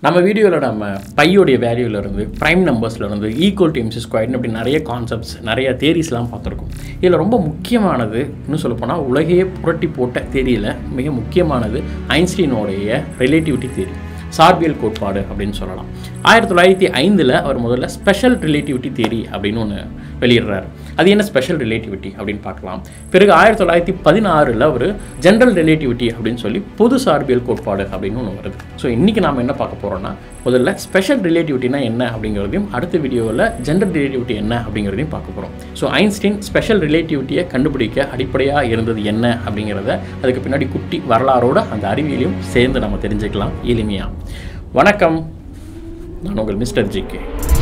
நம்ம வீடியோவில் நம்ம பையோடைய வேல்யூலேருந்து ப்ரைம் நம்பர்ஸ்லேருந்து ஈக்குவல் டு எம்சி ஸ்கொயர்னு அப்படி நிறைய கான்செப்ட்ஸ் நிறைய தேரிஸ்லாம் பார்த்துருக்கோம் இதில் ரொம்ப முக்கியமானது இன்னும் சொல்லப்போனால் உலகையே புரட்டி போட்ட தேரியில் மிக முக்கியமானது ஐன்ஸ்டீனோடைய ரிலேட்டிவிட்டி தேரி சார்பியல் கோட்பாடு அப்படின்னு சொல்லலாம் ஆயிரத்தி தொள்ளாயிரத்தி ஐந்தில் அவர் முதல்ல ஸ்பெஷல் ரிலேட்டிவிட்டி தேரி அப்படின்னு ஒன்று வெளியிடுறாரு அது என்ன ஸ்பெஷல் ரிலேட்டிவிட்டி அப்படின்னு பார்க்கலாம் பிறகு ஆயிரத்தி தொள்ளாயிரத்தி பதினாறில் அவர் ஜென்ரல் ரிலேட்டிவிட்டி அப்படின்னு சொல்லி பொது சார்பியல் கோட்பாடு அப்படின்னு ஒன்று வருது ஸோ இன்றைக்கி நாம் என்ன பார்க்க போகிறோம்னா முதல்ல ஸ்பெஷல் ரிலேட்டிவிட்டினா என்ன அப்படிங்கிறதையும் அடுத்த வீடியோவில் ஜென்ரல் ரிலேட்டிவிட்டி என்ன அப்படிங்கிறதையும் பார்க்க போகிறோம் ஸோ ஐன்ஸ்டீன் ஸ்பெஷல் ரிலேட்டிவிட்டியை கண்டுபிடிக்க அடிப்படையாக இருந்தது என்ன அப்படிங்கிறத அதுக்கு பின்னாடி குட்டி வரலாறோட அந்த அறிவியலையும் சேர்ந்து நம்ம தெரிஞ்சுக்கலாம் எளிமையாக வணக்கம் நான் உங்கள் மிஸ்டர் ஜிகே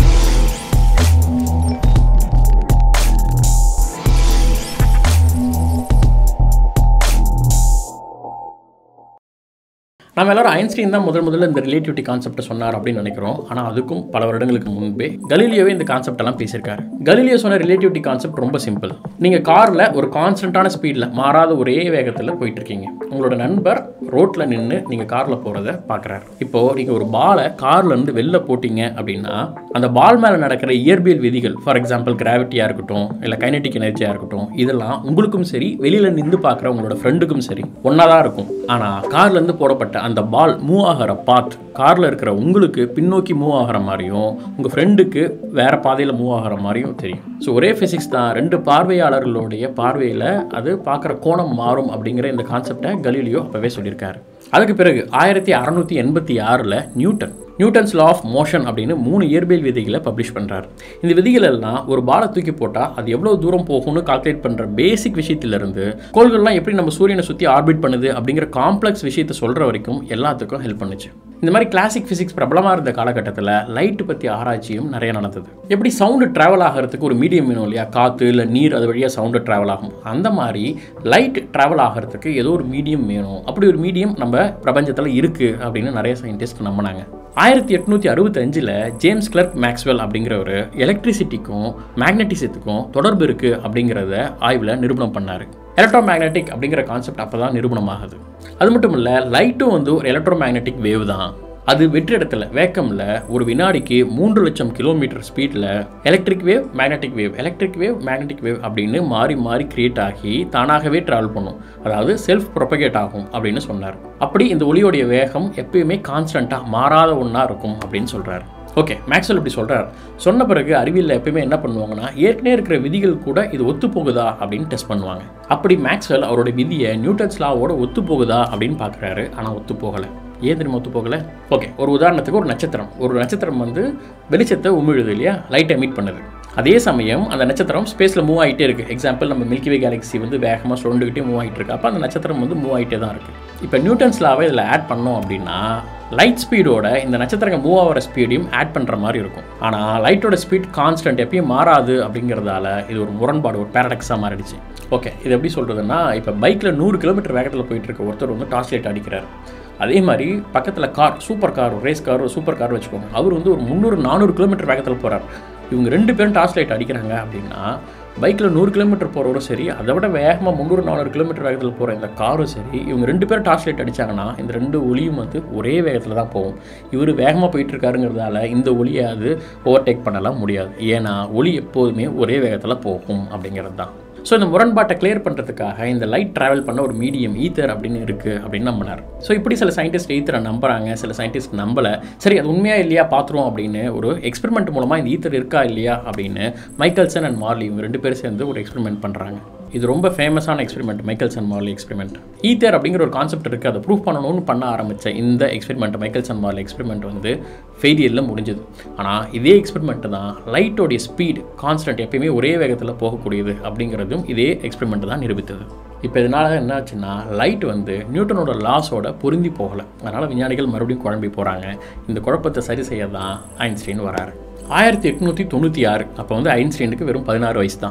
நம்ம எல்லாரும் ஐன்ஸ்டீன் தான் முதல் முதல்ல இந்த ரிலேட்டிவிட்டி கான்செப்டை சொன்னார் அப்படின்னு நினைக்கிறோம் ஆனால் அதுக்கும் பல வருடங்களுக்கு முன்பே கலீலியோவே இந்த கான்செப்ட் எல்லாம் பேசியிருக்காரு கலீலியோ சொன்ன ரிலேட்டிவிட்டி கான்செப்ட் ரொம்ப சிம்பிள் நீங்கள் காரில் ஒரு கான்ஸ்டன்டான ஸ்பீடில் மாறாத ஒரே வேகத்தில் போயிட்டு இருக்கீங்க உங்களோட நண்பர் ரோட்டில் நின்று நீங்கள் காரில் போகிறத பார்க்குறாரு இப்போது நீங்கள் ஒரு பாலை கார்லேருந்து வெளில போட்டிங்க அப்படின்னா அந்த பால் மேலே நடக்கிற இயற்பியல் விதிகள் ஃபார் எக்ஸாம்பிள் கிராவிட்டியாக இருக்கட்டும் இல்லை கைனட்டிக் எனர்ஜியாக இருக்கட்டும் இதெல்லாம் உங்களுக்கும் சரி வெளியில் நின்று பார்க்குற உங்களோட ஃப்ரெண்டுக்கும் சரி ஒன்றா தான் இருக்கும் ஆனால் கார்லேருந்து போடப்பட்ட அந்த பால் மூவ் ஆகிற பாத் காரில் இருக்கிற உங்களுக்கு பின்னோக்கி மூவ் ஆகிற மாதிரியும் உங்கள் ஃப்ரெண்டுக்கு வேறு பாதையில் மூவ் ஆகிற மாதிரியும் தெரியும் ஸோ ஒரே ஃபிசிக்ஸ் தான் ரெண்டு பார்வையாளர்களுடைய பார்வையில் அது பார்க்குற கோணம் மாறும் அப்படிங்கிற இந்த கான்செப்டை கலீலியோ அப்போவே சொல்லியிருக்காரு அதுக்கு பிறகு ஆயிரத்தி அறநூற்றி எண்பத்தி ஆறில் Newton Newton's law of motion அப்படின்னு மூணு இயற்பியல் விதிகளை பப்ளிஷ் பண்ணுறாரு இந்த விதிகள் எல்லாம் ஒரு பாலை தூக்கி போட்டால் அது எவ்வளோ தூரம் போகும்னு கால்குலேட் பண்ணுற பேசிக் விஷயத்திலிருந்து கோள்கள்லாம் எப்படி நம்ம சூரியனை சுற்றி ஆர்பிட் பண்ணுது அப்படிங்கிற காம்ப்ளெக்ஸ் விஷயத்தை சொல்கிற வரைக்கும் எல்லாத்துக்கும் ஹெல்ப் பண்ணுச்சு இந்த மாதிரி கிளாசிக் ஃபிசிக்ஸ் பிரபலமாக இருந்த காலகட்டத்தில் லைட்டு பற்றி ஆராய்ச்சியும் நிறைய நடந்தது எப்படி சவுண்டு ட்ராவல் ஆகிறதுக்கு ஒரு மீடியம் வேணும் இல்லையா காற்று இல்லை நீர் அது வழியாக சவுண்டு ட்ராவல் ஆகும் அந்த மாதிரி லைட் ட்ராவல் ஆகிறதுக்கு ஏதோ ஒரு மீடியம் வேணும் அப்படி ஒரு மீடியம் நம்ம பிரபஞ்சத்தில் இருக்குது அப்படின்னு நிறைய சயின்டிஸ்ட் நம்பினாங்க ஆயிரத்தி எட்நூற்றி அறுபத்தஞ்சில் ஜேம்ஸ் கிளர்க் மேக்ஸ்வெல் அப்படிங்கிறவர் எலக்ட்ரிசிட்டிக்கும் மேக்னட்டிசத்துக்கும் தொடர்பு இருக்குது அப்படிங்கிறத ஆய்வில் நிரூபணம் பண்ணார் எலக்ட்ரோ மேக்னெட்டிக் அப்படிங்கிற கான்செப்ட் அப்போ தான் நிரூபணமாகுது அது மட்டும் இல்லை லைட்டும் வந்து ஒரு எலக்ட்ரோ மேக்னெட்டிக் வேவ் தான் அது வெற்றிடத்தில் வேக்கமில் ஒரு வினாடிக்கு மூன்று லட்சம் கிலோமீட்டர் ஸ்பீடில் electric wave magnetic wave electric wave magnetic wave அப்படின்னு மாறி மாறி கிரியேட் ஆகி தானாகவே ட்ராவல் பண்ணும் அதாவது செல்ஃப் ப்ரொபகேட் ஆகும் அப்படின்னு சொன்னார் அப்படி இந்த ஒளியோடைய வேகம் எப்பயுமே கான்ஸ்டண்ட்டாக மாறாத ஒன்றா இருக்கும் அப்படின்னு சொல்கிறார் ஓகே மேக்ஸ்வெல் இப்படி சொல்கிறார் சொன்ன பிறகு அறிவியலில் எப்பயுமே என்ன பண்ணுவாங்கன்னா ஏற்கனவே இருக்கிற விதிகள் கூட இது ஒத்து போகுதா அப்படின்னு டெஸ்ட் பண்ணுவாங்க அப்படி மேக்ஸ்வெல் அவரோட விதியை நியூட்டன்ஸ் லாவோட ஒத்து போகுதா அப்படின்னு பார்க்குறாரு ஆனால் ஒத்து போகலை ஏன் தெரியுமா ஒத்து போகலை ஓகே ஒரு உதாரணத்துக்கு ஒரு நட்சத்திரம் ஒரு நட்சத்திரம் வந்து வெளிச்சத்தை உமிழுது இல்லையா லைட்டை எமிட் பண்ணுது அதே சமயம் அந்த நட்சத்திரம் ஸ்பேஸில் மூவ் ஆகிட்டே இருக்குது எக்ஸாம்பிள் நம்ம மில்கிவே கேலக்ஸி வந்து வேகமாக சுரண்டுக்கிட்டே மூவ் ஆகிட்டு இருக்கு அப்போ அந்த நட்சத்திரம் வந்து மூவ் ஆகிட்டே தான் இருக்குது இப்போ நியூட்டன்ஸ் லாவை இதில் ஆட் பண்ணோம் அப்படின்னா லைட் ஸ்பீடோட இந்த நட்சத்திரங்கள் மூவ் ஆகிற ஸ்பீடையும் ஆட் பண்ணுற மாதிரி இருக்கும் ஆனால் லைட்டோட ஸ்பீட் கான்ஸ்டன்ட் எப்பயும் மாறாது அப்படிங்கிறதால இது ஒரு முரண்பாடு ஒரு பேரடக்ஸாக மாறிடுச்சு ஓகே இது எப்படி சொல்கிறதுன்னா இப்போ பைக்கில் நூறு கிலோமீட்டர் வேகத்தில் போயிட்டு இருக்க ஒருத்தர் வந்து டார்ச் லைட் அடிக்கிறார் அதே மாதிரி பக்கத்தில் car super car race car super car வச்சுக்கோங்க அவர் வந்து ஒரு முந்நூறு நானூறு கிலோமீட்டர் வேகத்தில் போகிறார் இவங்க ரெண்டு பேரும் டார்ச் லைட் அடிக்கிறாங்க அப்படின்னா பைக்கில் நூறு கிலோமீட்டர் போகிறவரும் சரி அதை விட வேகமாக முந்நூறு நானூறு கிலோமீட்டர் வேகத்தில் போகிற இந்த காரும் சரி இவங்க ரெண்டு பேரும் டார்ச் லைட் அடித்தாங்கன்னா இந்த ரெண்டு ஒளியும் வந்து ஒரே வேகத்தில் தான் போகும் இவர் வேகமாக போயிட்டு இருக்காருங்கிறதால இந்த ஒளியை அது ஓவர்டேக் பண்ணலாம் முடியாது ஏன்னா ஒளி எப்போதுமே ஒரே வேகத்தில் போகும் அப்படிங்கிறது தான் ஸோ இந்த முரண்பாட்டை கிளியர் பண்ணுறதுக்காக இந்த லைட் ட்ராவல் பண்ண ஒரு மீடியம் ஈத்தர் அப்படின்னு இருக்குது அப்படின்னு நம்பினார் ஸோ இப்படி சில சயின்டிஸ்ட் ஈத்தரை நம்புறாங்க சில சயின்டிஸ்ட் நம்பலை சரி அது உண்மையாக இல்லையா பார்த்துருவோம் அப்படின்னு ஒரு எக்ஸ்பெரிமெண்ட் மூலமாக இந்த ஈத்தர் இருக்கா இல்லையா அப்படின்னு மைக்கேல்சன் அண்ட் மார்லி இவங்க ரெண்டு பேரும் சேர்ந்து ஒரு எக்ஸ்பெரிமெண்ட் பண்ணுறாங்க இது ரொம்ப ஃபேமஸான experiment Michelson Morley experiment ether அப்படிங்கிற ஒரு கான்செப்ட் இருக்குது அதை ப்ரூவ் பண்ணணும்னு பண்ண ஆரம்பித்த இந்த எக்ஸ்பெரிமெண்ட் மைக்கேல்சன் மார்லி எக்ஸ்பெரிமெண்ட் வந்து ஃபெயிலியரில் முடிஞ்சது ஆனால் இதே எக்ஸ்பெரிமெண்ட் தான் லைட்டோடைய ஸ்பீட் கான்ஸ்டன்ட் எப்பயுமே ஒரே வேகத்தில் போகக்கூடியது அப்படிங்கிறதும் இதே எக்ஸ்பெரிமெண்ட் தான் நிரூபித்தது இப்போ இதனால் என்ன ஆச்சுன்னா லைட் வந்து நியூட்டனோட லாஸோட பொருந்தி போகலை அதனால் விஞ்ஞானிகள் மறுபடியும் குழம்பி போகிறாங்க இந்த குழப்பத்தை சரி செய்ய தான் ஐன்ஸ்டீன் வராரு ஆயிரத்தி எட்நூற்றி தொண்ணூற்றி ஆறு அப்போ வந்து ஐன்ஸ்டீனுக்கு வெறும் பதினாறு வயசு தான்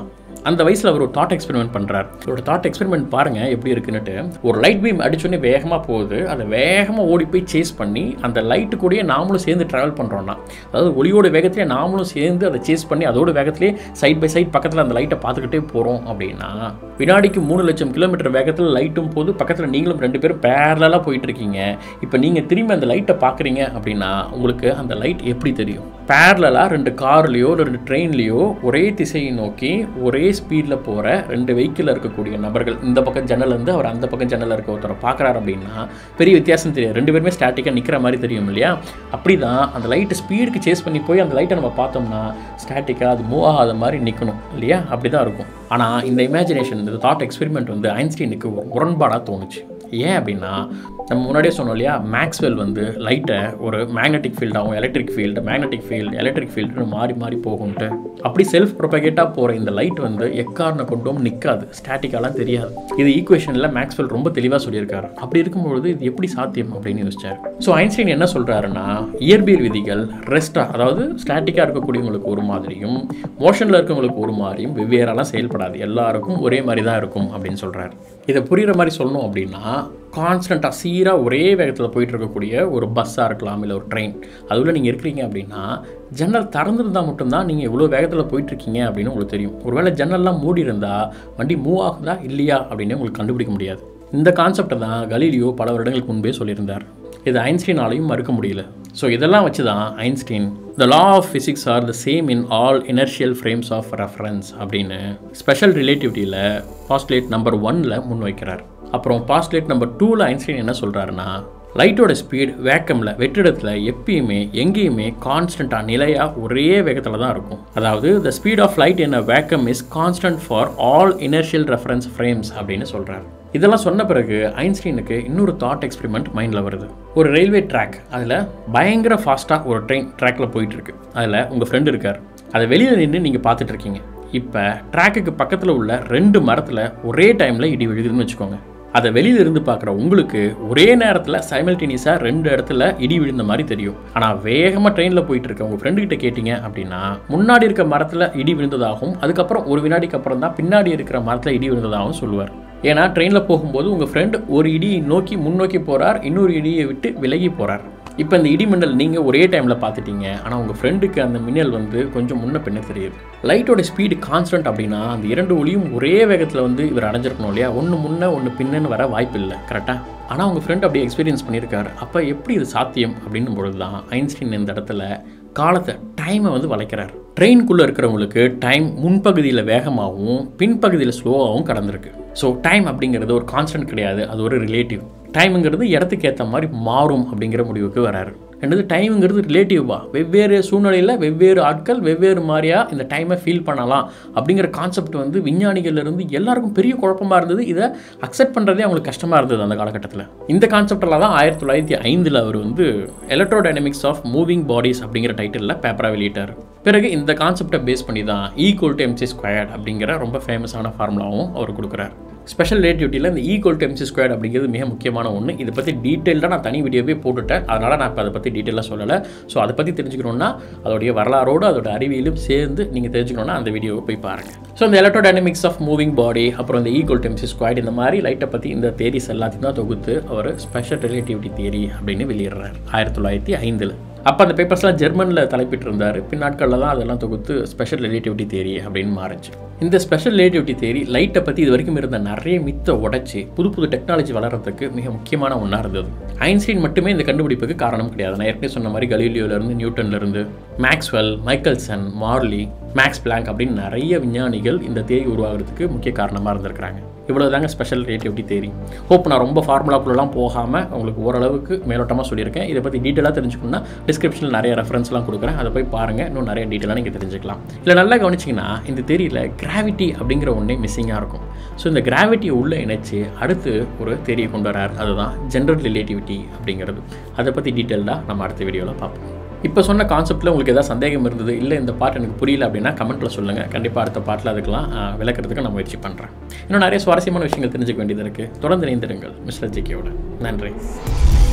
அந்த வயசில் அவர் ஒரு தாட் எக்ஸ்பெரிமெண்ட் பண்ணுறார் அவரோட தாட் எக்ஸ்பெரிமெண்ட் பாருங்கள் எப்படி இருக்குன்னுட்டு ஒரு லைட் பீம் அடிச்சோடனே வேகமாக போகுது அதை வேகமாக ஓடி போய் சேஸ் பண்ணி அந்த லைட்டு கூடயே நாமளும் சேர்ந்து ட்ராவல் பண்ணுறோம்னா அதாவது ஒளியோட வேகத்திலே நாமளும் சேர்ந்து அதை சேஸ் பண்ணி அதோட வேகத்திலே சைட் பை சைட் பக்கத்தில் அந்த லைட்டை பார்த்துக்கிட்டே போகிறோம் அப்படின்னா வினாடிக்கு மூணு லட்சம் கிலோமீட்டர் வேகத்தில் லைட்டும் போது பக்கத்தில் நீங்களும் ரெண்டு பேரும் பேரலாக போயிட்டு இருக்கீங்க இப்போ நீங்கள் திரும்பி அந்த லைட்டை பார்க்குறீங்க அப்படின்னா உங்களுக்கு அந்த லைட் எப்படி தெரியும் பேரலாக ரெண்டு கார்லேயோ இல்லை ரெண்டு ட்ரெயின்லேயோ ஒரே திசையை நோக்கி ஒரே ஸ்பீடில் போகிற ரெண்டு வெஹிக்கிளில் இருக்கக்கூடிய நபர்கள் இந்த பக்கம் ஜன்னல் இருந்து அவர் அந்த பக்கம் ஜன்னலில் இருக்க ஒருத்தரை பார்க்குறாரு அப்படின்னா பெரிய வித்தியாசம் தெரியும் ரெண்டு பேருமே ஸ்டாட்டிக்காக நிற்கிற மாதிரி தெரியும் இல்லையா அப்படி தான் அந்த லைட்டு ஸ்பீடுக்கு சேஸ் பண்ணி போய் அந்த லைட்டை நம்ம பார்த்தோம்னா ஸ்டாட்டிக்காக அது மூவ் ஆகாத மாதிரி நிற்கணும் இல்லையா அப்படி தான் இருக்கும் ஆனால் இந்த இமேஜினேஷன் இந்த தாட் எக்ஸ்பெரிமெண்ட் வந்து ஐன்ஸ்டீனுக்கு ஒரு முரண்பாடாக தோணுச்சு ஏன் அப்படின்னா நம்ம முன்னாடியே சொன்னோம் இல்லையா மேக்ஸ்வெல் வந்து லைட்டை ஒரு மேக்னெட்டிக் ஃபீல்டாகவும் electric field magnetic field electric ஃபீல்டுன்னு மாறி மாறி போகும்ட்டு அப்படி செல்ஃப் ப்ரொபகேட்டாக போகிற இந்த லைட் வந்து எக்காரணம் கொண்டும் நிற்காது ஸ்டாட்டிக்காலாம் தெரியாது இது ஈக்குவேஷனில் மேக்ஸ்வெல் ரொம்ப தெளிவாக சொல்லியிருக்காரு அப்படி இருக்கும்பொழுது இது எப்படி சாத்தியம் அப்படின்னு யோசிச்சார் ஸோ ஐன்ஸ்டைன் என்ன சொல்கிறாருன்னா இயற்பியல் விதிகள் ரெஸ்டாக அதாவது ஸ்டாட்டிக்காக இருக்கக்கூடியவங்களுக்கு ஒரு மாதிரியும் மோஷனில் இருக்கவங்களுக்கு ஒரு மாதிரியும் வெவ்வேறெல்லாம் செயல்படாது எல்லாருக்கும் ஒரே மாதிரி தான் இருக்கும் அப்படின்னு சொல்கிறார் இதை புரிகிற மாதிரி சொல்லணும் அப்படின்னா கான்ஸ்டண்ட்டாக சீராக ஒரே வேகத்தில் போயிட்டு இருக்கக்கூடிய ஒரு பஸ்ஸாக இருக்கலாம் இல்லை ஒரு ட்ரெயின் அதுக்குள்ளே நீங்கள் இருக்கிறீங்க அப்படின்னா ஜன்னல் திறந்துருந்தால் மட்டும்தான் நீங்கள் இவ்வளோ வேகத்தில் போயிட்டுருக்கீங்க அப்படின்னு உங்களுக்கு தெரியும் ஒருவேளை ஜன்னல்லாம் மூடி இருந்தால் வண்டி மூவ் ஆகுதா இல்லையா அப்படின்னு உங்களுக்கு கண்டுபிடிக்க முடியாது இந்த கான்செப்டை தான் கலீலியோ பல வருடங்களுக்கு முன்பே சொல்லியிருந்தார் இது ஐன்ஸ்டீனாலையும் மறுக்க முடியல ஸோ இதெல்லாம் வச்சு தான் Einstein the law of physics are the same in all inertial frames of reference அப்படின்னு ஸ்பெஷல் ரிலேட்டிவிட்டியில் பாஸ்ட்லேட் நம்பர் ஒனில் முன்வைக்கிறார் அப்புறம் பாஸ்ட்லேட் நம்பர் டூவில் ஐன்ஸ்டீன் என்ன சொல்கிறாருன்னா லைட்டோட ஸ்பீட் வேக்கமில் வெற்றிடத்தில் எப்பயுமே எங்கேயுமே கான்ஸ்டண்ட்டாக நிலையாக ஒரே வேகத்தில் தான் இருக்கும் அதாவது the speed of light in a vacuum is constant for all inertial reference frames அப்படின்னு சொல்கிறார் இதெல்லாம் சொன்ன பிறகு ஐன்ஸ்டீனுக்கு இன்னொரு தாட் எக்ஸ்பெரிமெண்ட் மைண்டில் வருது ஒரு ரயில்வே ட்ராக் அதில் பயங்கர ஃபாஸ்ட்டாக ஒரு ட்ரெயின் ட்ராக்ல போயிட்டு இருக்கு அதில் உங்கள் ஃப்ரெண்டு இருக்கார் அதை வெளியில் நின்று நீங்கள் பார்த்துட்டு இருக்கீங்க இப்போ ட்ராக்குக்கு பக்கத்தில் உள்ள ரெண்டு மரத்தில் ஒரே டைமில் இடி விழுகுதுன்னு வச்சுக்கோங்க அதை வெளியில இருந்து பார்க்குற உங்களுக்கு ஒரே நேரத்தில் சைமல்டேனியஸாக ரெண்டு இடத்துல இடி விழுந்த மாதிரி தெரியும் ஆனால் வேகமாக ட்ரெயினில் போயிட்டு இருக்க உங்கள் ஃப்ரெண்டு கிட்ட கேட்டிங்க அப்படின்னா முன்னாடி இருக்க மரத்தில் இடி விழுந்ததாகவும் அதுக்கப்புறம் ஒரு வினாடிக்கு அப்புறம் தான் பின்னாடி இருக்கிற மரத்தில் இடி விழுந்ததாகவும் சொல்லுவார் ஏன்னா ட்ரெயினில் போகும்போது உங்கள் ஃப்ரெண்ட் ஒரு இடியை நோக்கி முன்னோக்கி போகிறார் இன்னொரு இடியை விட்டு விலகி போகிறார் இப்போ இந்த இடி மின்னல் நீங்கள் ஒரே டைமில் பார்த்துட்டீங்க ஆனால் உங்கள் ஃப்ரெண்டுக்கு அந்த மின்னல் வந்து கொஞ்சம் முன்ன பின்ன தெரியுது லைட்டோட ஸ்பீடு கான்ஸ்டன்ட் அப்படின்னா அந்த இரண்டு ஒளியும் ஒரே வேகத்தில் வந்து இவர் அடைஞ்சிருக்கணும் இல்லையா ஒன்று முன்ன ஒன்று பின்னன்னு வர வாய்ப்பு இல்லை கரெக்டாக ஆனால் உங்கள் ஃப்ரெண்ட் அப்படியே எக்ஸ்பீரியன்ஸ் பண்ணியிருக்காரு அப்போ எப்படி இது சாத்தியம் அப்படின்னும் பொழுது தான் ஐன்ஸ்டீன் இந்த இடத்துல காலத்தை டைமை வந்து வளைக்கிறார் ட்ரெயின்குள்ளே இருக்கிறவங்களுக்கு டைம் முன்பகுதியில் வேகமாகவும் பின்பகுதியில் ஸ்லோவாகவும் கடந்திருக்கு ஸோ டைம் அப்படிங்கிறது ஒரு கான்ஸ்டன்ட் கிடையாது அது ஒரு ரிலேட்டிவ் டைமுங்கிறது இடத்துக்கு ஏற்ற மாதிரி மாறும் அப்படிங்கிற முடிவுக்கு வராரு ரெண்டாவது டைமுங்கிறது ரிலேட்டிவா வெவ்வேறு சூழ்நிலையில் வெவ்வேறு ஆட்கள் வெவ்வேறு மாதிரியாக இந்த டைமை ஃபீல் பண்ணலாம் அப்படிங்கிற கான்செப்ட் வந்து விஞ்ஞானிகள்ல இருந்து எல்லாருக்கும் பெரிய குழப்பமாக இருந்தது இதை அக்செப்ட் பண்ணுறதே அவங்களுக்கு கஷ்டமாக இருந்தது அந்த காலகட்டத்தில் இந்த கான்செப்டில் தான் ஆயிரத்தி தொள்ளாயிரத்தி ஐந்தில் அவர் வந்து எலக்ட்ரோடைனமிக்ஸ் ஆஃப் மூவிங் பாடிஸ் அப்படிங்கிற டைட்டிலில் பேப்பராக வெளியிட்டார் பிறகு இந்த கான்செப்டை பேஸ் பண்ணி தான் ஈக்குவல் டு எம்சி ஸ்கொயர்ட் அப்படிங்கிற ரொம்ப ஃபேமஸான ஃபார்முலாவும் அவர் கொடுக்குறார் ஸ்பெஷல் ரிலேட்டிவிட்டியில் இந்த ஈக்குவல் டு எம்சி ஸ்கொயர்ட் அப்படிங்கிறது மிக முக்கியமான ஒன்று இதை பற்றி டீட்டெயில்டாக நான் தனி வீடியோவே போட்டுட்டேன் அதனால் நான் இப்போ அதை பற்றி டீட்டெயிலாக சொல்லலை ஸோ அதை பற்றி தெரிஞ்சுக்கணுன்னா அதோடைய வரலாறோடு அதோட அறிவியலும் சேர்ந்து நீங்கள் தெரிஞ்சுக்கணுன்னா அந்த வீடியோவை போய் பாருங்கள் ஸோ இந்த எலக்ட்ரோடைனமிக்ஸ் ஆஃப் மூவிங் பாடி அப்புறம் இந்த ஈக்குவல் டு எம்சி ஸ்கொயர்ட் இந்த மாதிரி லைட்டை பற்றி இந்த தேரிஸ் எல்லாத்தையும் தான் தொகுத்து அவர் ஸ்பெஷல் ரிலேட்டிவிட்டி தியரி அப்படின்னு வெளியிடுறார் ஆயிரத்தி தொள்ளாயிரத்தி ஐந்தில் அப்போ அந்த பேப்பர்ஸ்லாம் ஜெர்மனில் தலைப்பிட்டு இருந்தார் பின்னாட்களில் தான் அதெல்லாம் தொகுத்து ஸ்பெஷல் ரிலேட்டிவிட்டி தேரி அப்படின்னு மாறுச்சு இந்த ஸ்பெஷல் ரிலேட்டிவிட்டி தேரி லைட்டை பற்றி இது வரைக்கும் இருந்த நிறைய மித்தை உடைச்சி புது புது டெக்னாலஜி வளர்கிறதுக்கு மிக முக்கியமான ஒன்றா இருந்தது ஐன்ஸ்டீன் மட்டுமே இந்த கண்டுபிடிப்புக்கு காரணம் கிடையாது நான் ஏற்கனவே சொன்ன மாதிரி கலீலியோலேருந்து நியூட்டன்லேருந்து Maxwell Michelson Morley Max Planck அப்படின்னு நிறைய விஞ்ஞானிகள் இந்த தேரி உருவாகிறதுக்கு முக்கிய காரணமாக இருந்திருக்கிறாங்க இவ்வளோ தாங்க ஸ்பெஷல் ரிலேட்டிவிட்டி தேரி ஹோப் நான் ரொம்ப ஃபார்முலாக்குள்ளெல்லாம் போகாமல் உங்களுக்கு ஓரளவுக்கு மேலோட்டமாக சொல்லியிருக்கேன் இதை பற்றி டீட்டெயிலாக தெரிஞ்சுக்கணும்னா டிஸ்கிரிப்ஷனில் நிறைய ரெஃபரன்ஸ்லாம் கொடுக்குறேன் அதை போய் பாருங்கள் இன்னும் நிறைய டீட்டெயிலாக நீங்கள் தெரிஞ்சுக்கலாம் இல்லை நல்லா கவனிச்சிங்கன்னா இந்த தேரியில் கிராவிட்டி அப்படிங்கிற ஒன்றே மிஸ்ஸிங்காக இருக்கும் ஸோ இந்த கிராவிட்டியை உள்ளே இணைச்சு அடுத்து ஒரு தேரியை கொண்டு வரார் அதுதான் ஜென்ரல் ரிலேட்டிவிட்டி அப்படிங்கிறது அதை பற்றி டீட்டெயிலாக நம்ம அடுத்த வீடியோவில் பார்ப்போம் இப்போ சொன்ன கான்செப்ட்டில் உங்களுக்கு ஏதாவது சந்தேகம் இருந்தது இல்லை இந்த பாட்டு எனக்கு புரியல அப்படின்னா கமெண்ட்டில் சொல்லுங்கள் கண்டிப்பாக அடுத்த பாட்டில் அதுக்கெல்லாம் ஆஹ், விளக்கறதுக்கு நான் முயற்சி பண்ணுறேன் இன்னும் நிறைய சுவாரஸ்யமான விஷயங்கள் தெரிஞ்சுக்க வேண்டியது இருக்குது தொடர்ந்து இணைந்திருங்கள் மிஸ்டர் ஜிகேவோட நன்றி